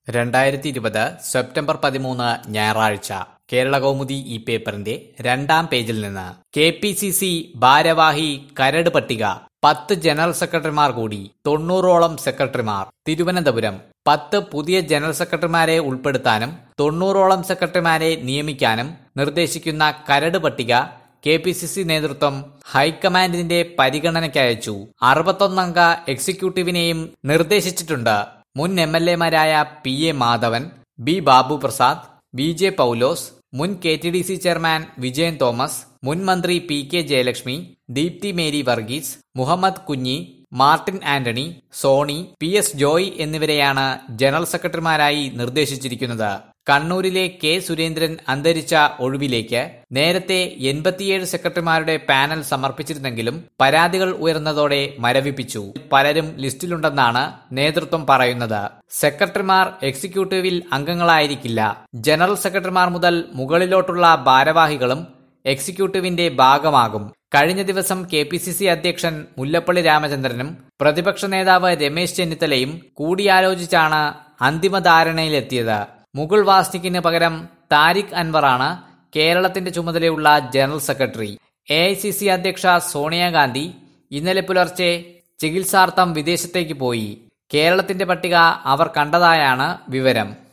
രണ്ടായിരത്തി ഇരുപത് സെപ്റ്റംബർ പതിമൂന്ന് ഞായറാഴ്ച കേരള കൗമുദി ഈ പേപ്പറിന്റെ രണ്ടാം പേജിൽ നിന്ന് കെ പി സി സി ഭാരവാഹി കരട് പട്ടിക പത്ത് ജനറൽ സെക്രട്ടറിമാർ കൂടി തൊണ്ണൂറോളം സെക്രട്ടറിമാർ തിരുവനന്തപുരം പത്ത് പുതിയ ജനറൽ സെക്രട്ടറിമാരെ ഉൾപ്പെടുത്താനും തൊണ്ണൂറോളം സെക്രട്ടറിമാരെ നിയമിക്കാനും നിർദ്ദേശിക്കുന്ന കരട് പട്ടിക കെ പി സി സി നേതൃത്വം ഹൈക്കമാൻഡിന്റെ പരിഗണനയ്ക്കയച്ചു അറുപത്തൊന്നംഗ എക്സിക്യൂട്ടീവിനെയും നിർദ്ദേശിച്ചിട്ടുണ്ട് മുൻ എം എൽ എമാരായ P A Madhavan B Babu Prasad V J Paulose മുൻ K T D C chairman Vijayan Thomas മുൻ മന്ത്രി P K Jayalakshmi Deepthi Mary Varghese Muhammad Kunhi Martin Antony Sony P S Joy എന്നിവരെയാണ് ജനറൽ സെക്രട്ടറിമാരായി നിർദ്ദേശിച്ചിരിക്കുന്നത് കണ്ണൂരിലെ കെ സുരേന്ദ്രൻ അന്തരിച്ച ഒഴിവിലേക്ക് നേരത്തെ എൺപത്തിയേഴ് സെക്രട്ടറിമാരുടെ പാനൽ സമർപ്പിച്ചിരുന്നെങ്കിലും പരാതികൾ ഉയർന്നതോടെ മരവിപ്പിച്ചു പലരും ലിസ്റ്റിലുണ്ടെന്നാണ് നേതൃത്വം പറയുന്നത് സെക്രട്ടറിമാർ എക്സിക്യൂട്ടീവിൽ അംഗങ്ങളായിരിക്കില്ല ജനറൽ സെക്രട്ടറിമാർ മുതൽ മുകളിലോട്ടുള്ള ഭാരവാഹികളും എക്സിക്യൂട്ടീവിന്റെ ഭാഗമാകും കഴിഞ്ഞ ദിവസം കെ പി സി സി അധ്യക്ഷൻ മുല്ലപ്പള്ളി രാമചന്ദ്രനും പ്രതിപക്ഷ നേതാവ് രമേശ് ചെന്നിത്തലയും കൂടിയാലോചിച്ചാണ് അന്തിമ ധാരണയിലെത്തിയത് മുകുൾ വാസ്നിക്കിന് പകരം താരിഖ് അൻവറാണ് കേരളത്തിന്റെ ചുമതലയുള്ള general secretary A I C C അധ്യക്ഷ സോണിയാഗാന്ധി ഇന്നലെ പുലർച്ചെ ചികിത്സാർത്ഥം വിദേശത്തേക്ക് പോയി കേരളത്തിന്റെ പട്ടിക അവർ കണ്ടതായാണ് വിവരം